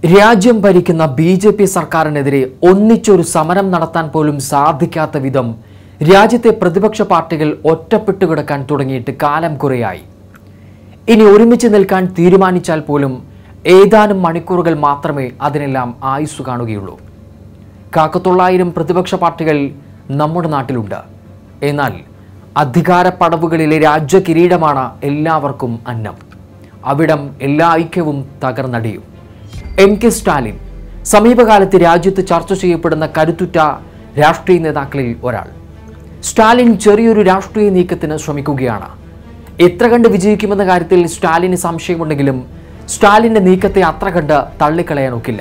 രാജ്യം ഭരിക്കുന്ന B J P സർക്കാരിനെതിരെ ഒന്നിച്ചൊരു സമരം നടത്താൻ പോലും സാധിക്കാത്ത വിധം രാജ്യത്തെ പ്രതിപക്ഷ പാർട്ടികൾ ഒറ്റപ്പെട്ടു കിടക്കാൻ തുടങ്ങിയിട്ട് കാലം കുറയായി ഇനി ഒരുമിച്ച് നിൽക്കാൻ തീരുമാനിച്ചാൽ പോലും ഏതാനും മണിക്കൂറുകൾ മാത്രമേ അതിനെല്ലാം ആയുസ് കാണുകയുള്ളൂ കാക്കത്തൊള്ളായിരം പ്രതിപക്ഷ പാർട്ടികൾ നമ്മുടെ നാട്ടിലുണ്ട് എന്നാൽ അധികാര പടവുകളിലെ രാജ്യ കിരീടമാണ് എല്ലാവർക്കും അന്നം അവിടം എല്ലാ ഐക്യവും തകർന്നടിയും എം കെ സ്റ്റാലിൻ സമീപകാലത്ത് രാജ്യത്ത് ചർച്ച ചെയ്യപ്പെടുന്ന കരുത്തുറ്റ രാഷ്ട്രീയ നേതാക്കളിൽ ഒരാൾ സ്റ്റാലിൻ ചെറിയൊരു രാഷ്ട്രീയ നീക്കത്തിന് ശ്രമിക്കുകയാണ് എത്ര കണ്ട് വിജയിക്കുമെന്ന കാര്യത്തിൽ സ്റ്റാലിന് സംശയമുണ്ടെങ്കിലും സ്റ്റാലിന്റെ നീക്കത്തെ അത്ര കണ്ട് തള്ളിക്കളയാൻ ഒക്കില്ല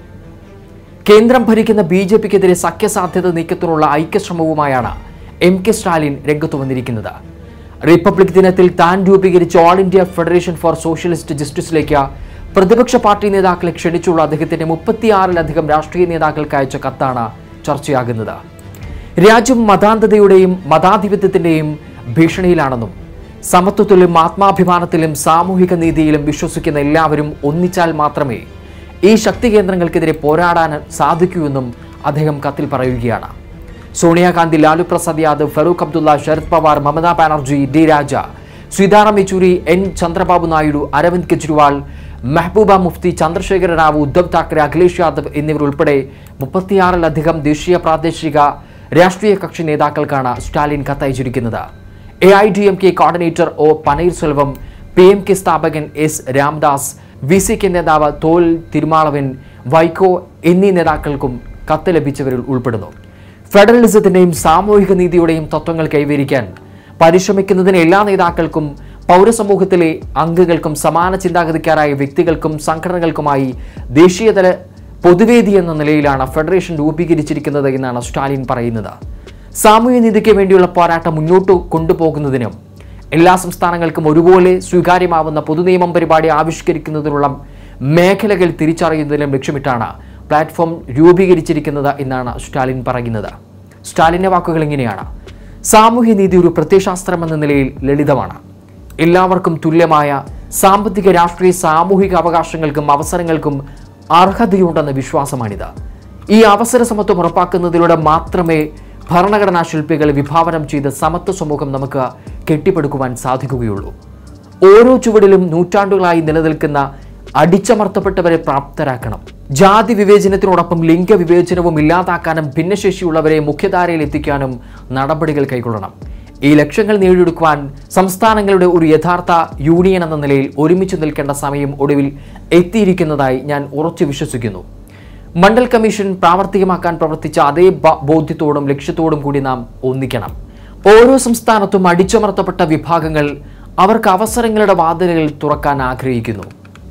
കേന്ദ്രം ഭരിക്കുന്ന ബി ജെ പിക്കെതിരെ സഖ്യസാധ്യത നീക്കത്തിനുള്ള ഐക്യശ്രമവുമായാണ് എം കെ സ്റ്റാലിൻ രംഗത്തു വന്നിരിക്കുന്നത് റിപ്പബ്ലിക് ദിനത്തിൽ താൻ രൂപീകരിച്ച all India federation for socialist ജസ്റ്റിസിലേക്ക് പ്രതിപക്ഷ പാർട്ടി നേതാക്കളെ ക്ഷണിച്ചുള്ള അദ്ദേഹത്തിന്റെ മുപ്പത്തിയാറിലധികം രാഷ്ട്രീയ നേതാക്കൾക്ക് അയച്ച കത്താണ് ചർച്ചയാകുന്നത് രാജ്യം മതാന്ധതയുടെയും മതാധിപത്യത്തിന്റെയും ഭീഷണിയിലാണെന്നും സമത്വത്തിലും ആത്മാഭിമാനത്തിലും സാമൂഹിക നീതിയിലും വിശ്വസിക്കുന്ന എല്ലാവരും ഒന്നിച്ചാൽ മാത്രമേ ഈ ശക്തി കേന്ദ്രങ്ങൾക്കെതിരെ പോരാടാൻ സാധിക്കൂ എന്നും അദ്ദേഹം കത്തിൽ പറയുകയാണ് സോണിയാഗാന്ധി ലാലു പ്രസാദ് യാദവ് ഫറൂഖ് അബ്ദുള്ള ശരത് പവാർ മമതാ ബാനർജി ഡി രാജ സീതാറാം യെച്ചൂരി എൻ ചന്ദ്രബാബു നായിഡു അരവിന്ദ് കെജ്രിവാൾ മെഹബൂബ മുഫ്തി ചന്ദ്രശേഖര റാവു ഉദ്ധവ് താക്കറെ അഖിലേഷ് യാദവ് എന്നിവരുൾപ്പെടെ മുപ്പത്തിയാറിലധികം ദേശീയ പ്രാദേശിക രാഷ്ട്രീയ കക്ഷി നേതാക്കൾക്കാണ് സ്റ്റാലിൻ കത്തയച്ചിരിക്കുന്നത് A I D M K coordinator O Panneerselvam P M K സ്ഥാപകൻ S Ramadoss V C K നേതാവ് തോൽ തിരുമാളവൻ വൈക്കോ എന്നീ നേതാക്കൾക്കും കത്ത് ലഭിച്ചവരിൽ ഉൾപ്പെടുന്നു ഫെഡറലിസത്തിന്റെയും സാമൂഹിക നീതിയുടെയും തത്വങ്ങൾ കൈവരിക്കാൻ പരിശ്രമിക്കുന്നതിന് എല്ലാ നേതാക്കൾക്കും പൗരസമൂഹത്തിലെ അംഗങ്ങൾക്കും സമാന ചിന്താഗതിക്കാരായ വ്യക്തികൾക്കും സംഘടനകൾക്കുമായി ദേശീയതല പൊതുവേദി എന്ന നിലയിലാണ് ഫെഡറേഷൻ രൂപീകരിച്ചിരിക്കുന്നത് എന്നാണ് സ്റ്റാലിൻ പറയുന്നത് സാമൂഹ്യ നീതിക്ക് വേണ്ടിയുള്ള പോരാട്ടം മുന്നോട്ട് കൊണ്ടുപോകുന്നതിനും എല്ലാ സംസ്ഥാനങ്ങൾക്കും ഒരുപോലെ സ്വീകാര്യമാവുന്ന പൊതുനിയമം പരിപാടി ആവിഷ്കരിക്കുന്നതിനുള്ള മേഖലകൾ തിരിച്ചറിയുന്നതിനും ലക്ഷ്യമിട്ടാണ് പ്ലാറ്റ്ഫോം രൂപീകരിച്ചിരിക്കുന്നത് എന്നാണ് സ്റ്റാലിൻ പറയുന്നത് സ്റ്റാലിന്റെ വാക്കുകൾ ഇങ്ങനെയാണ് സാമൂഹ്യ നീതി ഒരു പ്രത്യയശാസ്ത്രം എന്ന നിലയിൽ ലളിതമാണ് എല്ലാവർക്കും തുല്യമായ സാമ്പത്തിക രാഷ്ട്രീയ സാമൂഹിക അവകാശങ്ങൾക്കും അവസരങ്ങൾക്കും അർഹതയുണ്ടെന്ന വിശ്വാസമാണിത് ഈ അവസര സമത്വം ഉറപ്പാക്കുന്നതിലൂടെ മാത്രമേ ഭരണഘടനാ ശില്പികൾ വിഭാവനം ചെയ്ത സമത്വ സമൂഹം നമുക്ക് കെട്ടിപ്പടുക്കുവാൻ സാധിക്കുകയുള്ളൂ ഓരോ ചുവടിലും നൂറ്റാണ്ടുകളായി നിലനിൽക്കുന്ന അടിച്ചമർത്തപ്പെട്ടവരെ പ്രാപ്തരാക്കണം ജാതി വിവേചനത്തിനോടൊപ്പം ലിംഗവിവേചനവും ഇല്ലാതാക്കാനും ഭിന്നശേഷിയുള്ളവരെ മുഖ്യധാരയിൽ എത്തിക്കാനും നടപടികൾ കൈക്കൊള്ളണം ഈ ലക്ഷ്യങ്ങൾ നേടിയെടുക്കുവാൻ സംസ്ഥാനങ്ങളുടെ ഒരു യഥാർത്ഥ യൂണിയൻ എന്ന നിലയിൽ ഒരുമിച്ച് നിൽക്കേണ്ട സമയം ഒടുവിൽ എത്തിയിരിക്കുന്നതായി ഞാൻ ഉറച്ചു വിശ്വസിക്കുന്നു മണ്ഡൽ കമ്മീഷൻ പ്രാവർത്തികമാക്കാൻ പ്രവർത്തിച്ച അതേ ബ- ബോധ്യത്തോടും ലക്ഷ്യത്തോടും കൂടി നാം ഒന്നിക്കണം ഓരോ സംസ്ഥാനത്തും അടിച്ചമർത്തപ്പെട്ട വിഭാഗങ്ങൾ അവർക്ക് അവസരങ്ങളുടെ വാതിലുകൾ തുറക്കാൻ ആഗ്രഹിക്കുന്നു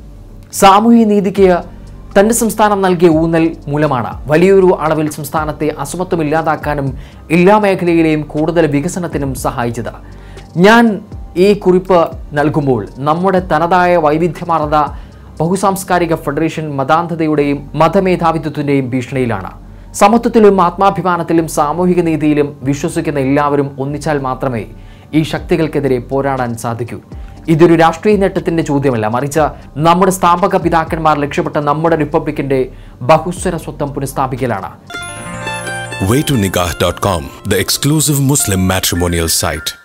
സാമൂഹ്യ നീതിക്ക് തന്റെ സംസ്ഥാനം നൽകിയ ഊന്നൽ മൂലമാണ് വലിയൊരു അളവിൽ സംസ്ഥാനത്തെ അസമത്വം ഇല്ലാതാക്കാനും എല്ലാ മേഖലയിലെയും കൂടുതൽ വികസനത്തിനും സഹായിച്ചത് ഞാൻ ഈ കുറിപ്പ് നൽകുമ്പോൾ നമ്മുടെ തനതായ വൈവിധ്യമാർന്ന ബഹുസാംസ്കാരിക ഫെഡറേഷൻ മതാന്ധതയുടെയും മതമേധാവിത്വത്തിന്റെയും ഭീഷണിയിലാണ് സമത്വത്തിലും ആത്മാഭിമാനത്തിലും സാമൂഹിക നീതിയിലും വിശ്വസിക്കുന്ന എല്ലാവരും ഒന്നിച്ചാൽ മാത്രമേ ഈ ശക്തികൾക്കെതിരെ പോരാടാൻ സാധിക്കൂ ഇതൊരു രാഷ്ട്രീയ നേട്ടത്തിന്റെ ചോദ്യമല്ല മറിച്ച് നമ്മുടെ സ്ഥാപക പിതാക്കന്മാർ ലക്ഷ്യപ്പെട്ട നമ്മുടെ റിപ്പബ്ലിക്കിന്റെ ബഹുസ്വര സ്വത്വം പുനഃസ്ഥാപിക്കലാണ് waytonikah.com, the exclusive Muslim matrimonial site.